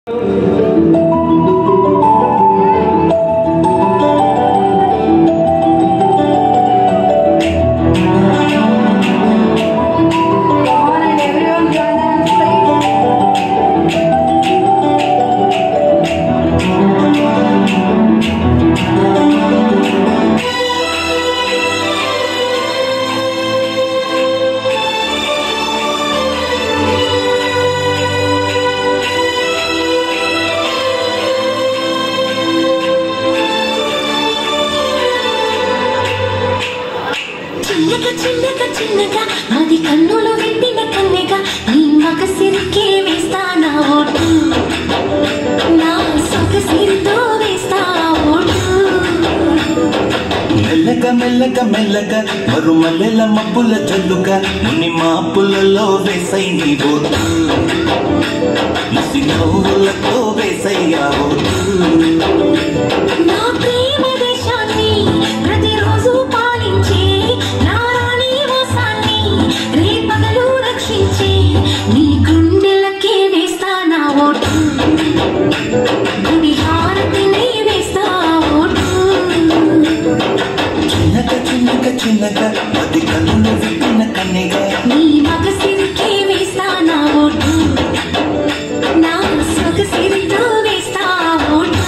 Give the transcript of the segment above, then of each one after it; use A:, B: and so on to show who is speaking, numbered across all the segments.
A: చిన్నగా చిన్నగా చిన్నగా అది కన్నులు విప్పిన కన్నెగా నీ మగ సిరికే వేస్తా నా ఓటు నా సొగ సిరితో వేస్తా ఓటు
B: మెల్లగా మెల్లగా మెల్లగా మరు మల్లెల మబ్బుల జల్లుగా ముని మాపులలో వేసై నీ ఓటు ముసి నవ్వులతో వేసయ్యా ఓటు
A: నా ప్రేమ దేశాన్ని ప్రతిరోజు పాలించే నా రాణి వాసాన్ని రేపగలు రక్షించే నీ గుండెలకే వేస్తా నా ఓటు గుడి హారతిని వేస్తా ఓటు
B: చిన్నగా చిన్నగా చిన్నగా అది కన్నులు విప్పిన కన్నెగా
A: నీ మగ సిరికే వేస్తా నా ఓటు నా సొగ సిరితో వేస్తా ఓటు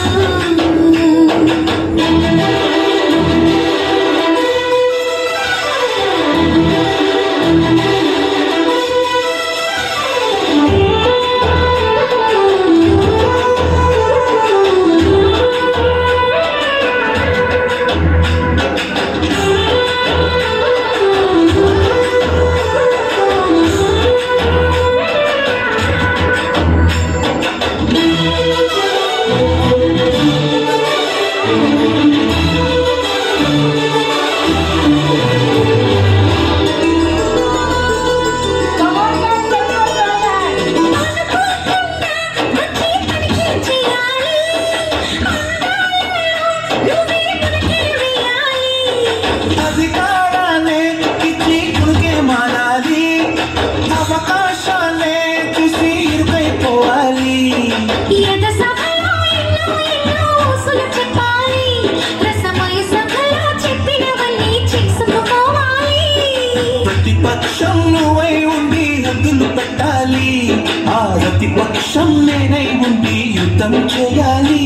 B: అధికారాలే ఇచ్చి కుడికే మారాలి అవకాశాలే చూసి ఇరుకైపోవాలి ప్రతిపక్షం నువ్వై ఉండి హద్దులు పెట్టాలి ఆ ప్రతిపక్షం నేనై ఉండి యుద్ధం చేయాలి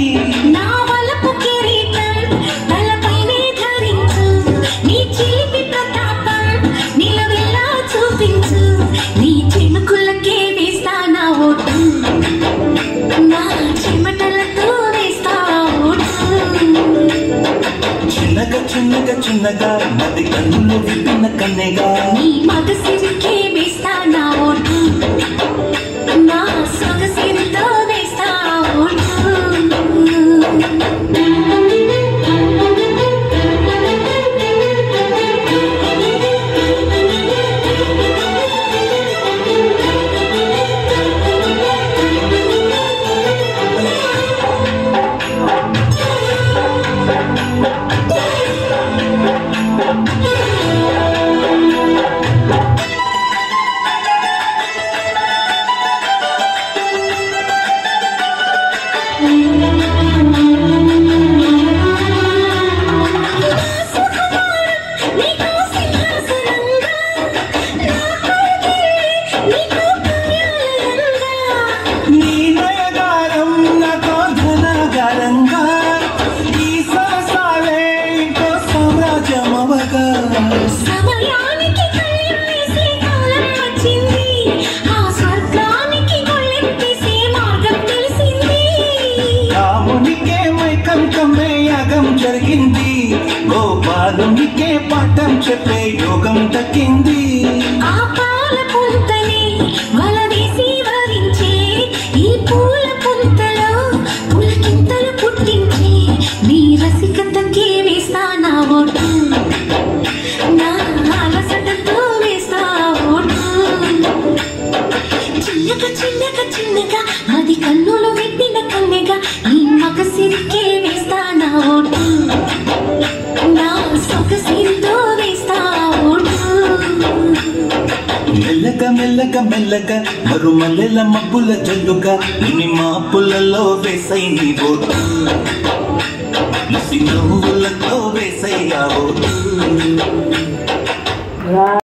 A: నీ చినుకులకే వేస్తా నా ఓటు నా చెమటలతో వేస్తా ఓటు
B: చిన్నగా చిన్నగా చిన్నగా మది కన్నులు విప్పిన కన్నెగా
A: నీ మగ సిరికే వేస్తా నా ఓటు నా సొగ సిరితో వేస్తా ఓటు నీకు సింహాసనంగా నా కోరికే నీకు కార్యాలయంగా
B: నీ నయగారం నాతో ధనగారంగా ఈ సరసాలే ఇంకో సామ్రాజ్యమవగా
A: సమయానికి కళ్ళేసే కాలం వచ్చింది ఆ స్వర్గానికి గొల్లెత్తేసే మార్గం తెలిసింది
B: రామునికే మైకం కమ్మే యాగం జరిగింది గోపాలునికే పాఠం చెప్పే యోగం దక్కింది
A: ఆ పాల పుంతని వల వేసి వరించే ఈ పూల పుంతలో పులకింతలు పుట్టించే నీ రసికతకే వేస్తా నా ఓటు నా అలసటతో వేస్తా ఓటు చిన్నగా చిన్నగా చిన్నగా అది కన్నులు విప్పిన కన్నెగా ఈ మగ సిరికే వేస్తా నా ఓటు నా సొగ సిరితో వేస్తా ఓటు
B: మెల్లగా మెల్లగా మెల్లగా మరుమల్లెల మబ్బుల జల్లుగా ఇని మాపులలో వేసై నీ బోటు నువ్వులతో వేసయ్యా బోటు